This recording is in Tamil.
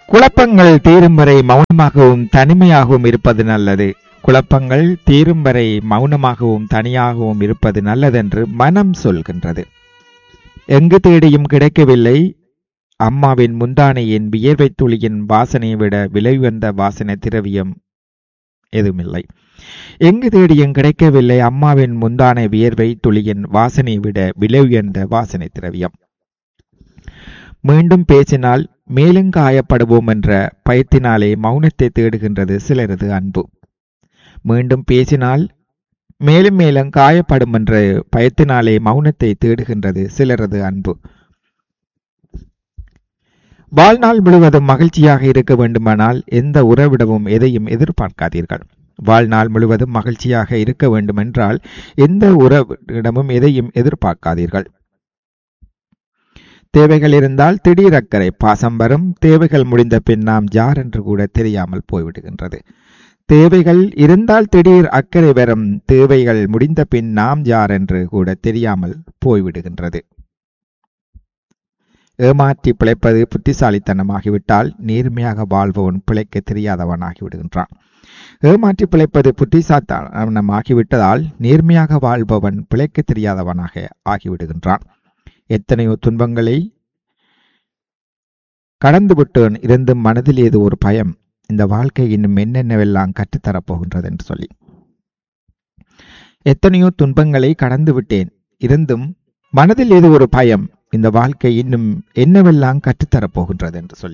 குழப்பங்கள் தீரும் வரை மௌனமாகவும் தனிமையாகவும் இருப்பது நல்லது குழப்பங்கள் தீரும் வரை மௌனமாகவும் தனியாகவும் இருப்பது நல்லதென்று மனம் சொல்கின்றது எங்கு தேடியும் கிடைக்கவில்லை அம்மாவின் முந்தானையின் வியர்வை துளியின் வாசனையை விட விலை உயர்ந்த வாசனை திரவியம் எதுவுமில்லை எங்கு தேடியும் கிடைக்கவில்லை அம்மாவின் முந்தானை வியர்வை துளியின் வாசனையை விட விலை உயர்ந்த வாசனை திரவியம் மீண்டும் பேசினால் மேலும் காயப்படுவோம் என்ற பயத்தினாலே மௌனத்தை தேடுகின்றது சிலரது அன்பு மீண்டும் பேசினால் மேலும் மேலும் காயப்படும் என்ற பயத்தினாலே மௌனத்தை தேடுகின்றது சிலரது அன்பு வாழ்நாள் முழுவதும் மகிழ்ச்சியாக இருக்க வேண்டுமானால் எந்த உறவிடமும் எதையும் எதிர்பார்க்காதீர்கள் வாழ்நாள் முழுவதும் மகிழ்ச்சியாக இருக்க வேண்டுமென்றால் எந்த உறவிடமும் எதையும் எதிர்பார்க்காதீர்கள் தேவைகள் இருந்தால் திடீர் அக்கறை பாசம் வரும் தேவைகள் முடிந்த பின் நாம் யார் என்று கூட தெரியாமல் போய்விடுகின்றது தேவைகள் இருந்தால் திடீர் அக்கறை வரும் தேவைகள் முடிந்த பின் நாம் யார் என்று கூட தெரியாமல் போய்விடுகின்றது ஏமாற்றி பிழைப்பது புத்திசாலித்தனமாகிவிட்டால் நேர்மையாக வாழ்பவன் பிழைக்க தெரியாதவனாகி விடுகின்றான் ஏமாற்றி பிழைப்பது புத்திசாலித்தனமாகிவிட்டதால் நேர்மையாக வாழ்பவன் பிழைக்க தெரியாதவனாக ஆகிவிடுகின்றான் எத்தனையோ துன்பங்களை கடந்து விட்டேன் இருந்தும் மனதில் ஏதோ ஒரு பயம் இந்த வாழ்க்கை இன்னும் என்னென்னவெல்லாம் கற்றுத்தரப் போகின்றது என்று சொல்லி எத்தனையோ துன்பங்களை கடந்து விட்டேன் இருந்தும் மனதில் ஏதோ ஒரு பயம் இந்த வாழ்க்கை இன்னும் என்னவெல்லாம் கற்றுத்தரப் போகின்றது என்று சொல்லி